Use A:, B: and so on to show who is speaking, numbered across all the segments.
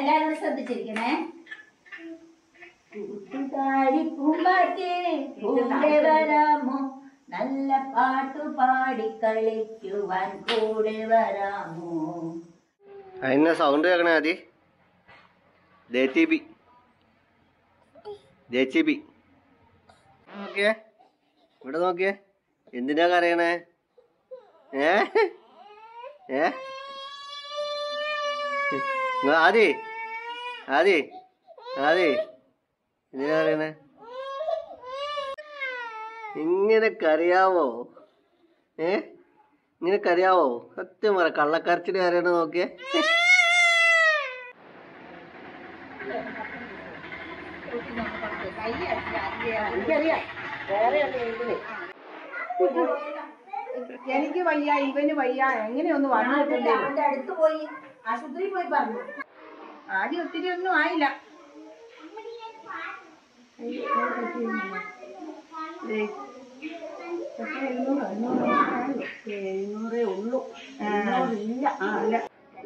A: എല്ലാരും കൂടെ ശ്രദ്ധിച്ചിരിക്കണേ കൂട്ടുകാരി പൂമ്പാറ്റേ കൂടെ വരാമോ നല്ല പാട്ടു പാടി കളിക്കുവാൻ കൂടെ വരാമോ
B: അതിനെ സൗണ്ട് കേൾക്കണേ Aadi J T B J T B നോക്കിയേ ഇവിടെ നോക്കിയേ എന്തിനാ കരയണേ ഏ ഏ ഇങ്ങ് ആദി ആദി ആദി എന്തിനാ കരയണേ ഇങ്ങനെ കരയാവോ ഏ ഇങ്ങനെ കരയാവോ സത്യം പറ കള്ളക്കരച്ചിൽ കരയണ നോക്കിയേ
C: എനിക്ക് വയ്യ ഇവന് വയ്യ എങ്ങനെയൊന്ന് വന്നിട്ടില്ലേ
A: അവന്റെ അടുത്ത് പോയി ആശുപത്രിയിൽ പോയി പറഞ്ഞു
C: ആദ്യം ഒത്തിരി ഒന്നും ആയില്ല എഴുന്നൂറേ ഉള്ളൂ എഴുന്നൂറില്ല ആ ഇല്ല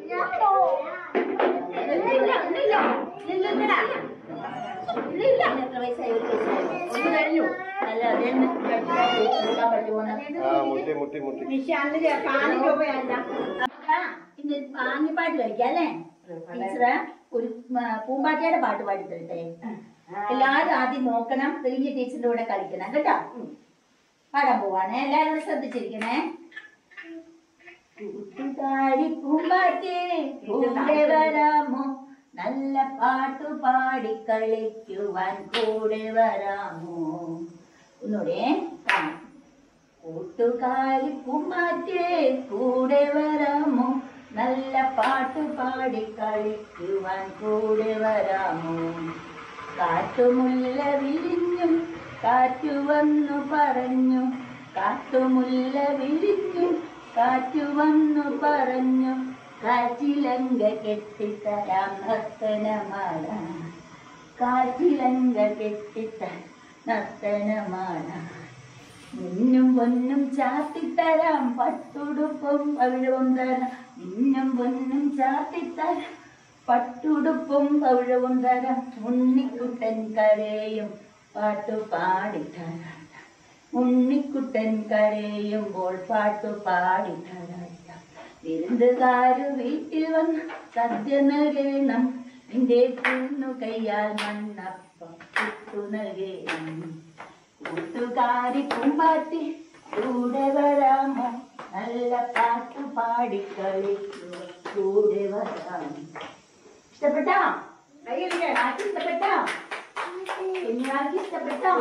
A: എത്ര വയസ്സായി ഒരു വയസ്സായി
C: ഒന്ന് കഴിഞ്ഞു
A: അല്ല അതെന്നെ എടുക്കാൻ പറ്റുമോന്ന്
B: ആ മുട്ടി മുട്ടി മുട്ടി
C: പക്ഷെ അന്ന് കാലി രൂപയല്ല
A: ആ, ഇന്ന് പാങ്ങിപ്പാട്ട് കളിക്കാം അല്ലേ ടീച്ചറ് ഒരു ആ, പൂമ്പാറ്റയുടെ പാട്ട് പാടി തരട്ടെ എല്ലാരും ആദ്യം നോക്കണം കഴിഞ്ഞ് ടീച്ചറിന്റെ കൂടെ കളിക്കണം കേട്ടോ പാടാൻ പോവാണേ എല്ലാരും കൂടെ ശ്രദ്ധിച്ചിരിക്കണേ കൂട്ടുകാരി പൂമ്പാറ്റേ കൂടെ വരാമോ നല്ല പാട്ടു പാടി കളിക്കുവാൻ കൂടെ വരാമോ ഒന്നുകൂടെ കാണാം കൂട്ടുകാരി പൂമ്പാറ്റേ കൂടെ വരാമോ നല്ല പാട്ടു പാടി കളിക്കുവാൻ കൂടെ വരാമോ കാറ്റുമുല്ല വിരിഞ്ഞു കാറ്റു വന്നു പറഞ്ഞു കാറ്റുമുല്ല വിരിഞ്ഞു കാറ്റു വന്നു പറഞ്ഞു കാറ്റിലങ്ക കെട്ടിത്തരാം നർത്തനമാല കാറ്റിലങ്ക കെട്ടിത്തരാം നർത്തനമാല മിന്നും പൊന്നും ചാത്തിത്തരാം പട്ടുടുപ്പും പവിഴവും തരാം മിന്നും പൊന്നും ചാത്തിത്തരാം പട്ടുടുപ്പും പവിഴവും തരാം ഉണ്ണിക്കുട്ടൻ കരയും പാട്ടു പാടിത്തരാം ഉണ്ണിക്കുട്ടൻ കരയുമ്പോൾ പാട്ടു പാടിത്തരാം വിരുന്നുകാരു വീട്ടിൽ വന്ന് സദ്യ നൽകണം നിന്റെ കുന്നു കയ്യാൽ മണ്ണപ്പം ഇട്ടു നൽകണം കൂട്ടുകാരി പൂമ്പാറ്റി കൂടെ വരാമോ നല്ല പാട്ട് പാടി കളിക്കുക കൂടെ വരാമോ ഇഷ്ടപ്പെട്ടോ പാട്ട് ഇഷ്ടപ്പെട്ടോ കുഞ്ഞാൾക്ക് ഇഷ്ടപ്പെട്ടോ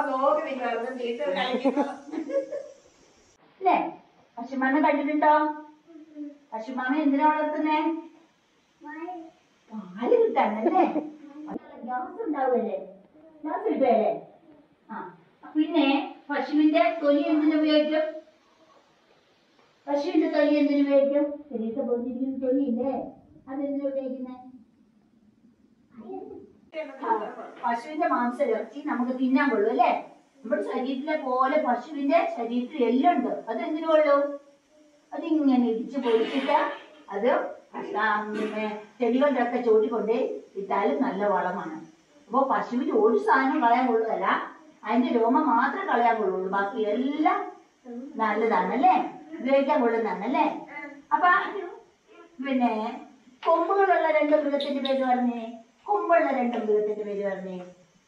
A: അല്ലേ പശുമാമ കണ്ടിട്ടുണ്ടോ പശുമാമ എന്തിനാ വളർത്തുന്നേ പാല് കിട്ടാനല്ലേ ഗ്യാസ് ഉണ്ടാവുമല്ലേ ഗ്യാസ് കിട്ടുമല്ലേ ആ പിന്നെ പശുവിന്റെ തൊലി എന്തിനു ഉപയോഗിക്കും പശുവിന്റെ തൊലി എന്തിനു ഉപയോഗിക്കും ചെറിയ പൊന്നിരിക്കുന്ന തൊലിയില്ലേ അതെന്തിനു ഉപയോഗിക്കുന്നേ പശുവിന്റെ മാംസം ഇറച്ചി നമുക്ക് തിന്നാൻ കൊള്ളു അല്ലേ നമ്മുടെ ശരീരത്തിലെ പോലെ പശുവിന്റെ ശരീരത്തിൽ എല്ലാം ഉണ്ട് അത് എന്തിനു കൊള്ളു അതിങ്ങനെ ഇടിച്ചു പൊടിച്ചിട്ട് അത് ആ, പിന്നെ ചെടികളുടെ ഒക്കെ ചോട്ടിക്കൊണ്ട് ഇട്ടാലും നല്ല വളമാണ് അപ്പൊ പശുവിന് ഒരു സാധനം കളയാൻ കൊള്ളുകയല്ല അതിന്റെ രോമം മാത്രമേ കളയാൻ കൊള്ളുള്ളൂ ബാക്കി എല്ലാം നല്ലതാണല്ലേ ഉപയോഗിക്കാൻ കൊള്ളുന്നതാണല്ലേ അപ്പൊ പിന്നെ കൊമ്പുകളുള്ള രണ്ട് മൃഗത്തിന്റെ പേര് പറഞ്ഞേ കൊമ്പുള്ള രണ്ട് മൃഗത്തിന്റെ പേര് പറഞ്ഞേ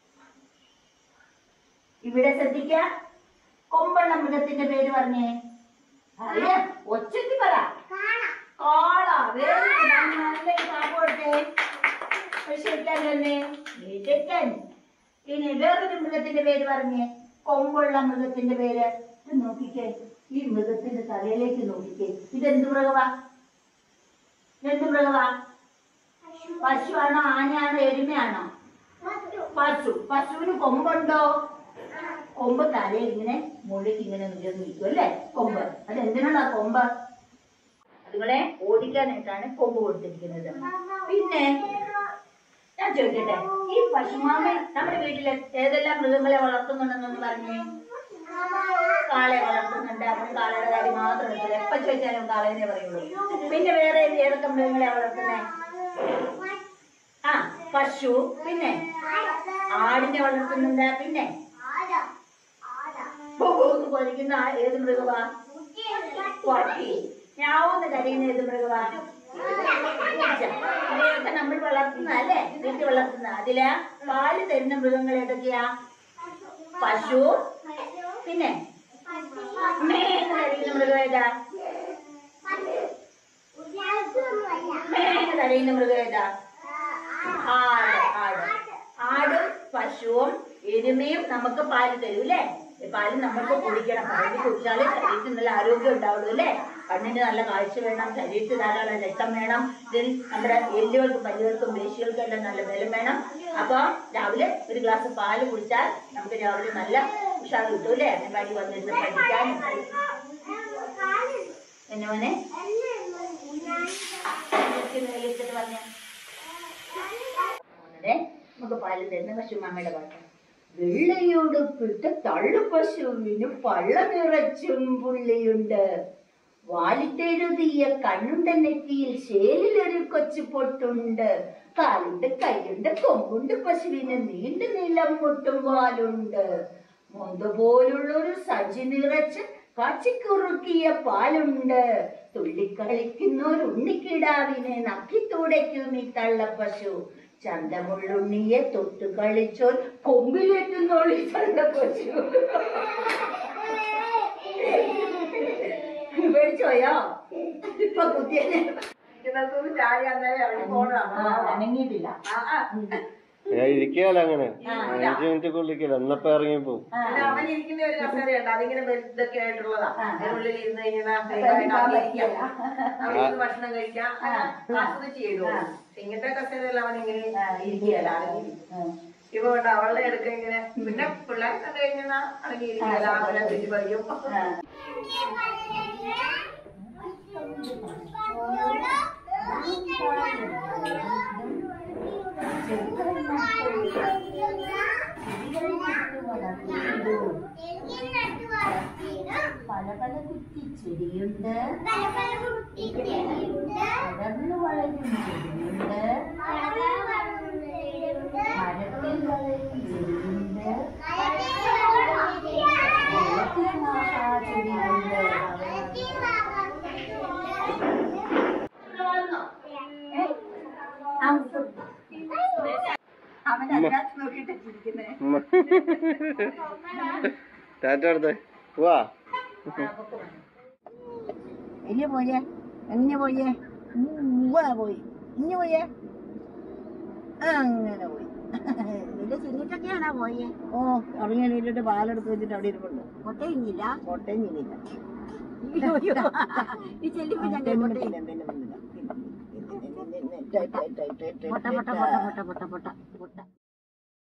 A: ഇവിടെ ശ്രദ്ധിക്ക കൊമ്പുള്ള മൃഗത്തിന്റെ പേര് പറഞ്ഞേ അറിയാം ഒച്ചത്തി പറ കാള വേറെ നല്ല പാപ്പോട്ടെ ശരിക്കാൻ തന്നെ മിടുക്കൻ ഇനി വേറൊരു മൃഗത്തിന്റെ പേര് പറഞ്ഞേ കൊമ്പുള്ള മൃഗത്തിന്റെ പേര് ഇത് നോക്കിക്കേ ഈ മൃഗത്തിന്റെ തലയിലേക്ക് നോക്കിക്കേ ഇതെന്ത് മൃഗവാ ഇതെന്ത് മൃഗവാ പശുവാണോ ആനയാണോ എരുമയാണോ പശു പശുവിന് കൊമ്പുണ്ടോ കൊമ്പ് തലയിൽ ഇങ്ങനെ മുകളിലേക്ക് ഇങ്ങനെ നിൽക്കുന്നു നിൽക്കും അല്ലേ കൊമ്പ് അത് എന്തിനാണ് ആ കൊമ്പ് അതുങ്ങളെ ഓടിക്കാനായിട്ടാണ് കൊമ്പ് കൊടുത്തിരിക്കുന്നത് പിന്നെ ഞാൻ ചോദിക്കട്ടെ ഈ പശുമാമ നമ്മുടെ വീട്ടിലെ ഏതെല്ലാം മൃഗങ്ങളെ വളർത്തുന്നുണ്ടെന്നൊന്ന് പറഞ്ഞേ കാളയെ വളർത്തുന്നുണ്ട് അവൻ കാളയുടെ കാര്യം മാത്രം എടുത്തില്ല എപ്പോ ചോദിച്ചാലും കാളേനെ പറയുള്ളൂ പിന്നെ വേറെ ഏതൊക്കെ മൃഗങ്ങളെ വളർത്തുന്നേ പശു പിന്നെ ആടിനെ വളർത്തുന്നുണ്ട് പിന്നെ ഭൂന്ന് കൊലിക്കുന്ന ആ- ഏത് മൃഗവാ പട്ടി ഞാവോന്ന് കരയുന്ന ഏത് മൃഗവാ പൂച്ച. ഇവയൊക്കെ നമ്മൾ വളർത്തുന്ന അല്ലേ വീട്ടിൽ വളർത്തുന്ന അതില് പാല് തരുന്ന മൃഗങ്ങൾ ഏതൊക്കെയാ പശു പിന്നെ മേന്ന് കരയുന്ന മൃഗം ഏതാ മേന്ന് കരയുന്ന മൃഗം ഏതാ ആട് ആട് ആടും പശുവും എരുമയും നമുക്ക് പാല് തരും അല്ലേ ഈ പാല് നമുക്ക് കുടിക്കണം പാല് കുടിച്ചാലേ ശരീരത്തിന് നല്ല ആരോഗ്യം ഉണ്ടാവുള്ളൂ അല്ലേ കണ്ണിന് നല്ല കാഴ്ച വേണം ശരീരത്തിൽ ധാരാളം രക്തം വേണം ഇതിന് നമ്മുടെ എല്ലുകൾക്കും പല്ലുകൾക്കും പേശികൾക്കും എല്ലാം നല്ല ബലം വേണം അപ്പൊ രാവിലെ ഒരു ഗ്ലാസ് പാല് കുടിച്ചാൽ നമുക്ക് രാവിലെ നല്ല ഉഷാർ കിട്ടും അല്ലേ അംഗൻവാടി വന്നിരുന്ന് പഠിക്കാനും എന്നെ മോനെ വെച്ചിട്ട് പറഞ്ഞേ അതെ നമുക്ക് പാല് തരുന്ന പശുമാമയുടെ പാട്ട് വെള്ളയോടുപ്പിട്ട തള്ളു പശുവിന് പള്ള നിറച്ചും പുള്ളിയുണ്ട് വാലിട്ടെഴുതിയ കണ്ണുണ്ട നെറ്റിയിൽ ശേലിലൊരു കൊച്ചു പൊട്ടുണ്ട് കാലുണ്ട് കൈയുണ്ട് കൊമ്പുണ്ട് പശുവിന് നീണ്ടു നീളം മുട്ടും വാലുണ്ട് മൊന്ത പോലുള്ളൊരു സജി നിറച്ച് കാച്ചിക്കുറുക്കിയ പാലുണ്ട് തുള്ളിക്കളിക്കുന്ന ഒരു ഉണ്ണിക്കിടാവിനെ നക്കി തുടയ്ക്കും ഈ തള്ളപ്പശു ചന്തമുള്ളുണ്ണിയെ തൊട്ടു കളിച്ചോൽ കൊമ്പിലേറ്റുന്നോളി തള്ളപ്പശു പേടിച്ചോയോ ഇപ്പൊ കുത്തിയനെ
C: ചായ അന്നേരം ഇറങ്ങി പോണതാണ്
A: അനങ്ങിയിട്ടില്ല
B: ഇരിക്കുകയല്ല അങ്ങനെ അഞ്ചു മിനിറ്റ് കൊള്ളിക്കല എന്നപ്പോ ഇറങ്ങിപ്പോവും
C: പിന്നെ അവൻ ഇരിക്കുന്ന ഒരു കസേരയുണ്ട് അതിങ്ങനെ ഇതൊക്കെ ആയിട്ടുള്ളതാ അതിനുള്ളിൽ ഇരുന്ന് ഇങ്ങനെ അവിടെ ഇരുന്ന് ഭക്ഷണം കഴിക്കാം ആസ്വദിച്ച് ചെയ്തു ഇങ്ങനത്തെ കസേരയിൽ അവൻ ഇങ്ങനെ ഇരിക്കുകയല്ല അടങ്ങിയിരിക്കും ഇപ്പൊ കൊണ്ട് അവളുടെ അടുക്ക ഇങ്ങനെ പിന്നെ പിള്ളേരെ കണ്ടു കഴിഞ്ഞാൽ അടങ്ങിയിരിക്കുകയല്ല അവനെ തെറ്റി പറയും
A: പല പല കുറ്റിച്ചെടിയുണ്ട് വളർന്നു വളരും ചെടിയുണ്ട് മരത്തിൽ വളരും ചെടിയുണ്ട് വെള്ളത്തിൽ മാഹാ ചെടിയുണ്ട് അവൻ അതിനകത്ത് നോക്കിയിട്ട് ചിരിക്കുന്നേ
B: ടാറ്റ എടുത്തേ വാ
A: ഇല്ല പോയേ എങ്ങനെ പോയേ ഉവ്വ പോയി ഇഞ്ഞു പോയേ അങ്ങനെ പോയി നിന്റെ ചിരിട്ടൊക്കെയാണോ പോയേ ഓ അവിടെ എണീറ്റിട്ട് പാലെടുത്ത് വെച്ചിട്ട് അവിടെ ഇരിപ്പുണ്ട് കൊട്ടയില്ല കൊട്ടയില്ല ഈ ചെല്ലിപ്പോ ഞങ്ങൾ പൊട്ട പൊട്ട പൊട്ട പൊട്ട പൊട്ട പൊട്ട പൊട്ട